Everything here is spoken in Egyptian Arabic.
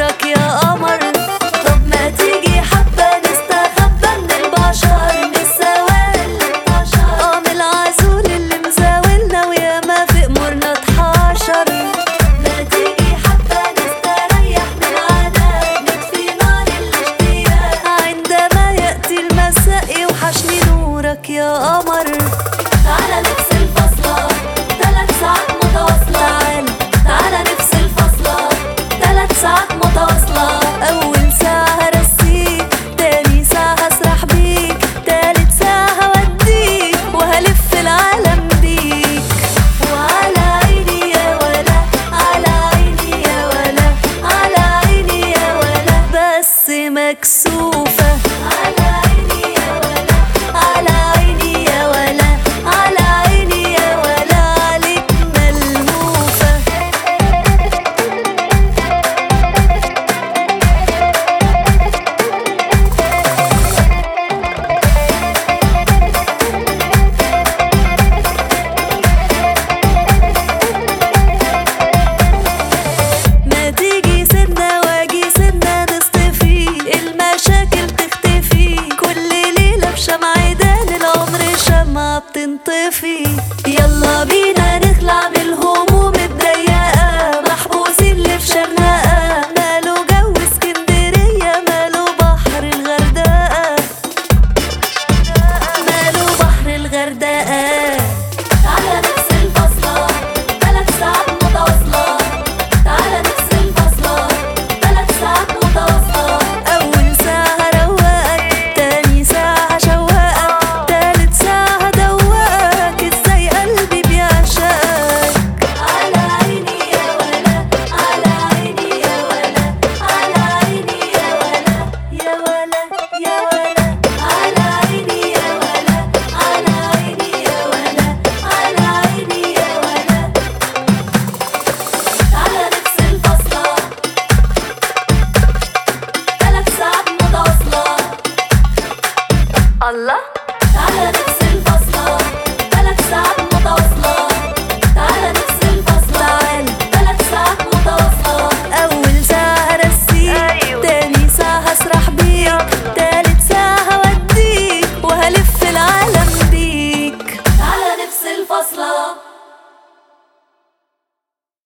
نورك يا قمر طب ما تيجي حبة نستخبى من البشر من السوال اه من العزول اللي مزاولنا ويا ما في امورنا اتحشر ما تيجي حبة نستريح من العناء نطفي نار الاشتياق عندما يأتي المساء يوحشني نورك يا قمر تعالى نفصل فصلة ثلاث ساعات متواصلة تعالى تعالى نفصل فصلة ثلاث ساعات متواصلة أول ساعة هرسيك تاني ساعة هسرح بيك تالت ساعة هوديك وهلف العالم بيك وعلى عيني يا ولا على عيني يا ولا على عيني يا ولا بس مكسوفة على عيني يا ولا على عيني يا ولا على عيني يا ولا عليك ملهوفة ما تيجي سنة واجي سنة نصطفي المشاكل تختفي كل ليلة بشمع عيدان العمر شمعة بتنطفي يلا بينا نخلع من الهموم الضيقة محبوسين اللي في شرنقة ماله جو اسكندرية ماله بحر الغردقة ماله بحر الغردقة تعالى نفصل فصلة ثلاث ساعات متواصلة تعالى نفصل فصلة ثلاث ساعات متواصلة أول ساعة هروقك تاني ساعة هشوقك تالت ساعة هدوقك ازاي قلبي بيعشقك على عيني يا ولا على عيني يا ولا على عيني يا ولا يا ولا يا ولا على عيني يا ولا على عيني يا ولا على عيني يا ولا تعالى نفصل فصلة ثلاث ساعات متواصلة الله